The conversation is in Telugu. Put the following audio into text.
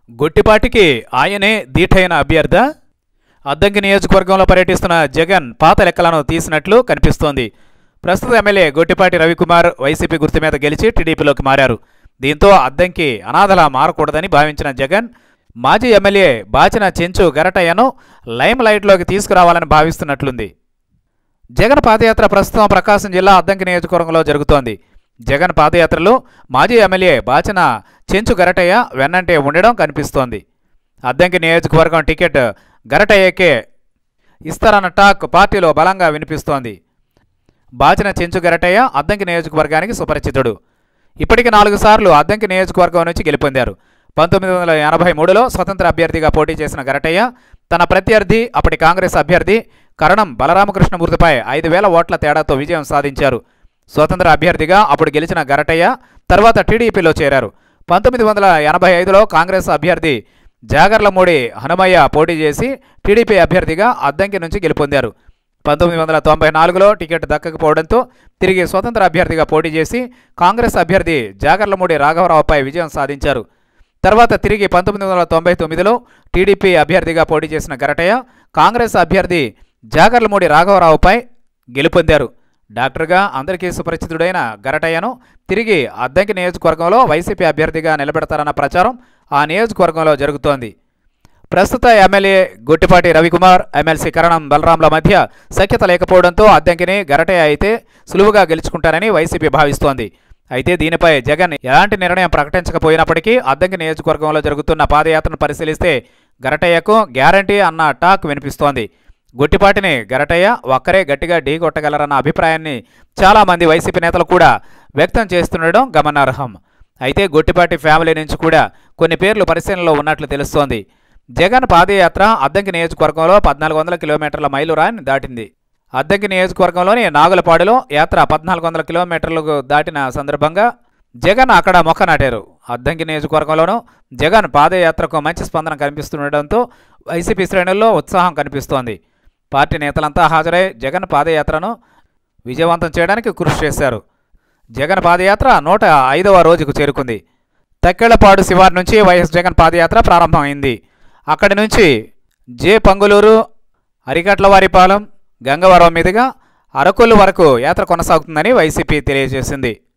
గొట్టిపాటికి ఆయనే దీటైన అభ్యర్థ అద్దంకి నియోజకవర్గంలో పర్యటిస్తున్న జగన్ పాత లెక్కలను తీసినట్లు కనిపిస్తోంది ప్రస్తుత ఎమ్మెల్యే గొట్టిపాటి రవికుమార్ వైసీపీ గుర్తు మీద గెలిచి టీడీపీలోకి మారారు దీంతో అద్దంకి అనాథలా మారకూడదని భావించిన జగన్ మాజీ ఎమ్మెల్యే బాచిన చెంచు గరటయ్యను లైమ్ లైట్లోకి తీసుకురావాలని భావిస్తున్నట్లుంది జగన్ పాదయాత్ర ప్రస్తుతం ప్రకాశం జిల్లా అద్దంకి నియోజకవర్గంలో జరుగుతోంది జగన్ పాదయాత్రలో మాజీ ఎమ్మెల్యే బాచిన చెంచు గరటయ్య వెన్నంటే ఉండడం కనిపిస్తోంది అద్దంకి నియోజకవర్గం టికెట్ గరటయ్యకే ఇస్తారన్న టాక్ పార్టీలో బలంగా వినిపిస్తోంది బాచిన చెంచు గరటయ్య అద్దంకి నియోజకవర్గానికి సుపరిచితుడు ఇప్పటికి నాలుగు సార్లు అద్దంకి నియోజకవర్గం నుంచి గెలుపొందారు పంతొమ్మిది వందల ఎనభై మూడులో స్వతంత్ర అభ్యర్థిగా పోటీ చేసిన గరటయ్య తన ప్రత్యర్థి అప్పటి కాంగ్రెస్ అభ్యర్థి కరణం బలరామకృష్ణమూర్తిపై ఐదు వేల ఓట్ల తేడాతో విజయం సాధించారు స్వతంత్ర అభ్యర్థిగా అప్పుడు గెలిచిన గరటయ్య తర్వాత టీడీపీలో చేరారు పంతొమ్మిది వందల ఎనభై ఐదులో కాంగ్రెస్ అభ్యర్థి జాగర్లమూడి హనుమయ్య పోటీ చేసి టీడీపీ అభ్యర్థిగా అద్దంకి నుంచి గెలుపొందారు పంతొమ్మిది వందల తొంభై నాలుగులో టికెట్ దక్కకపోవడంతో తిరిగి స్వతంత్ర అభ్యర్థిగా పోటీ చేసి కాంగ్రెస్ అభ్యర్థి జాగర్లమూడి రాఘవరావుపై విజయం సాధించారు తర్వాత తిరిగి పంతొమ్మిది వందల తొంభై తొమ్మిదిలో టీడీపీ అభ్యర్థిగా పోటీ చేసిన గరటయ్య కాంగ్రెస్ అభ్యర్థి జాగర్లమూడి రాఘవరావుపై గెలుపొందారు డాక్టర్గా అందరికీ సుపరిచితుడైన గరటయ్యను తిరిగి అద్దంకి నియోజకవర్గంలో వైసీపీ అభ్యర్థిగా నిలబెడతారన్న ప్రచారం ఆ నియోజకవర్గంలో జరుగుతోంది ప్రస్తుత ఎమ్మెల్యే గుట్టిపాటి రవికుమార్ ఎమ్మెల్సీ కరణం బలరాంల మధ్య సఖ్యత లేకపోవడంతో అద్దంకిని గరటయ్య అయితే సులువుగా గెలుచుకుంటారని వైసీపీ భావిస్తోంది అయితే దీనిపై జగన్ ఎలాంటి నిర్ణయం ప్రకటించకపోయినప్పటికీ అద్దంకి నియోజకవర్గంలో జరుగుతున్న పాదయాత్రను పరిశీలిస్తే గరటయ్యకు గ్యారంటీ అన్న టాక్ వినిపిస్తోంది గుట్టిపాటిని గరటయ్య ఒక్కరే గట్టిగా ఢీకొట్టగలరన్న అభిప్రాయాన్ని చాలామంది వైసీపీ నేతలు కూడా వ్యక్తం చేస్తుండడం గమనార్హం అయితే గుట్టిపాటి ఫ్యామిలీ నుంచి కూడా కొన్ని పేర్లు పరిశీలనలో ఉన్నట్లు తెలుస్తోంది జగన్ పాదయాత్ర అద్దంకి నియోజకవర్గంలో పద్నాలుగు వందల కిలోమీటర్ల మైలురాయిని దాటింది అద్దంకి నియోజకవర్గంలోని నాగులపాడులో యాత్ర పద్నాలుగు వందల కిలోమీటర్లకు దాటిన సందర్భంగా జగన్ అక్కడ మొక్క నాటారు అద్దంకి నియోజకవర్గంలోనూ జగన్ పాదయాత్రకు మంచి స్పందన కనిపిస్తుండటంతో వైసీపీ శ్రేణుల్లో ఉత్సాహం కనిపిస్తోంది పార్టీ నేతలంతా హాజరై జగన్ పాదయాత్రను విజయవంతం చేయడానికి కృషి చేశారు జగన్ పాదయాత్ర నూట ఐదవ రోజుకు చేరుకుంది తక్కెళ్లపాడు శివారు నుంచి వైఎస్ జగన్ పాదయాత్ర ప్రారంభమైంది అక్కడి నుంచి జే పంగులూరు అరికట్లవారిపాలెం గంగవరం మీదుగా అరకొల్లు వరకు యాత్ర కొనసాగుతుందని వైసీపీ తెలియజేసింది